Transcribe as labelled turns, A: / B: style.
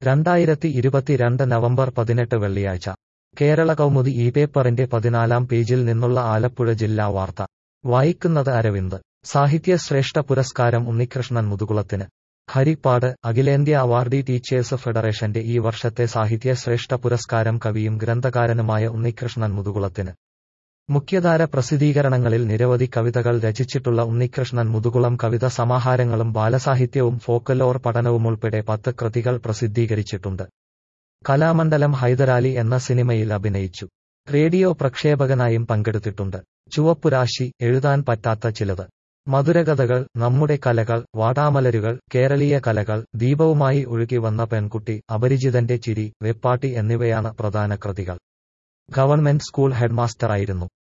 A: രണ്ടായിരത്തി ഇരുപത്തിരണ്ട് നവംബർ പതിനെട്ട് വെള്ളിയാഴ്ച കേരള കൗമുദി ഈ പേപ്പറിന്റെ പതിനാലാം പേജിൽ നിന്നുള്ള ആലപ്പുഴ ജില്ലാ വാർത്ത വായിക്കുന്നത് അരവിന്ദ് സാഹിത്യശ്രേഷ്ഠ പുരസ്കാരം ഉണ്ണികൃഷ്ണൻ മുതുകുളത്തിന് ഹരിപ്പാട് അഖിലേന്ത്യാ അവാർഡി ടീച്ചേഴ്സ് ഫെഡറേഷന്റെ ഈ വർഷത്തെ സാഹിത്യശ്രേഷ്ഠ പുരസ്കാരം കവിയും ഗ്രന്ഥകാരനുമായ ഉണ്ണികൃഷ്ണൻ മുതുകുളത്തിന് മുഖ്യധാര പ്രസിദ്ധീകരണങ്ങളിൽ നിരവധി കവിതകൾ രചിച്ചിട്ടുള്ള ഉണ്ണികൃഷ്ണൻ മുതുകുളം കവിത സമാഹാരങ്ങളും ബാലസാഹിത്യവും ഫോക്കലോർ പഠനവുമുൾപ്പെടെ പത്ത് കൃതികൾ പ്രസിദ്ധീകരിച്ചിട്ടുണ്ട് കലാമണ്ഡലം ഹൈദരാലി എന്ന സിനിമയിൽ അഭിനയിച്ചു റേഡിയോ പ്രക്ഷേപകനായും പങ്കെടുത്തിട്ടുണ്ട് ചുവപ്പുരാശി എഴുതാൻ പറ്റാത്ത ചിലത് മധുരകഥകൾ നമ്മുടെ കലകൾ വാടാമലരുകൾ കേരളീയ കലകൾ ദീപവുമായി ഒഴുകി വന്ന പെൺകുട്ടി അപരിചിതന്റെ ചിരി വെപ്പാട്ടി എന്നിവയാണ് പ്രധാന കൃതികൾ ഗവൺമെന്റ് സ്കൂൾ ഹെഡ്മാസ്റ്ററായിരുന്നു